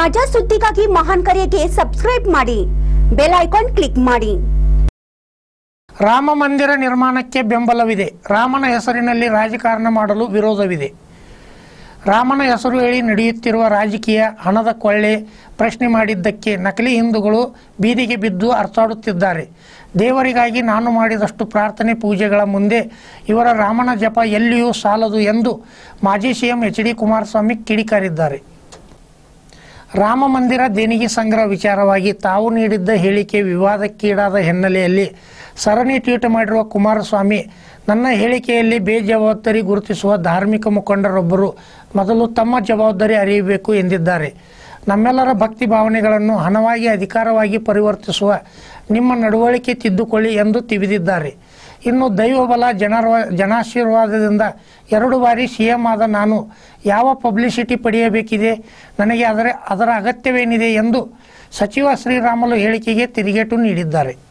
ತಾಜಾ ಸುದ್ದಿಗಾಗಿ ಮಹಾನ್ ಕರೆಗೆ ಸಬ್ಸ್ಕ್ರೈಬ್ ಮಾಡಿ ಬೆಲ್ ಐಕಾನ್ ಕ್ಲಿಕ್ ಮಾಡಿ ರಾಮ ಮಂದಿರ ನಿರ್ಮಾಣಕ್ಕೆ ಬೆಂಬಲವಿದೆ ರಾಮನ ಹೆಸರಿನಲ್ಲಿ ರಾಜಕಾರಣ ಮಾಡಲು ವಿರೋಧವಿದೆ ರಾಮನ ಹೆಸರು ಹೇಳಿ ನಡೆಯುತ್ತಿರುವ ರಾಜಕೀಯ ಹಣದ ಕೊಳ್ಳೆ ಪ್ರಶ್ನೆ ಮಾಡಿದ್ದಕ್ಕೆ ನಕಲಿ ಹಿಂದೂಗಳು ಬೀದಿಗೆ ಬಿದ್ದು ಅರ್ಥಾಡುತ್ತಿದ್ದಾರೆ ದೇವರಿಗಾಗಿ ನಾನು ಮಾಡಿದಷ್ಟು ಪ್ರಾರ್ಥನೆ ಪೂಜೆಗಳ ಮುಂದೆ ಇವರ ರಾಮನ ಜಪ ಎಲ್ಲಿಯೂ ಸಾಲದು ಎಂದು ಮಾಜಿ ಸಿಎಂ ಎಚ್ ಡಿ ಕುಮಾರಸ್ವಾಮಿ ಕಿಡಿಕಾರಿದ್ದಾರೆ ರಾಮ ಮಂದಿರ ದೇಣಿಗೆ ಸಂಗ್ರಹ ವಿಚಾರವಾಗಿ ತಾವು ನೀಡಿದ್ದ ಹೇಳಿಕೆ ವಿವಾದಕ್ಕೀಡಾದ ಹಿನ್ನೆಲೆಯಲ್ಲಿ ಸರಣಿ ಟ್ವೀಟ್ ಮಾಡಿರುವ ಕುಮಾರಸ್ವಾಮಿ ನನ್ನ ಹೇಳಿಕೆಯಲ್ಲಿ ಬೇಜವಾಬ್ದಾರಿ ಗುರುತಿಸುವ ಧಾರ್ಮಿಕ ಮುಖಂಡರೊಬ್ಬರು ಮೊದಲು ತಮ್ಮ ಜವಾಬ್ದಾರಿ ಅರಿಯಬೇಕು ಎಂದಿದ್ದಾರೆ ನಮ್ಮೆಲ್ಲರ ಭಕ್ತಿ ಭಾವನೆಗಳನ್ನು ಹಣವಾಗಿ ಅಧಿಕಾರವಾಗಿ ಪರಿವರ್ತಿಸುವ ನಿಮ್ಮ ನಡವಳಿಕೆ ತಿದ್ದುಕೊಳ್ಳಿ ಎಂದು ತಿವಿದಿದ್ದಾರೆ ಇನ್ನು ದೈವಬಲ ಜನರ ಜನಾಶೀರ್ವಾದದಿಂದ ಎರಡು ಬಾರಿ ಸಿ ಎಂ ಆದ ನಾನು ಯಾವ ಪಬ್ಲಿಸಿಟಿ ಪಡೆಯಬೇಕಿದೆ ನನಗೆ ಅದರ ಅದರ ಅಗತ್ಯವೇನಿದೆ ಎಂದು ಸಚಿವ ಶ್ರೀರಾಮುಲು ಹೇಳಿಕೆಗೆ ತಿರುಗೇಟು ನೀಡಿದ್ದಾರೆ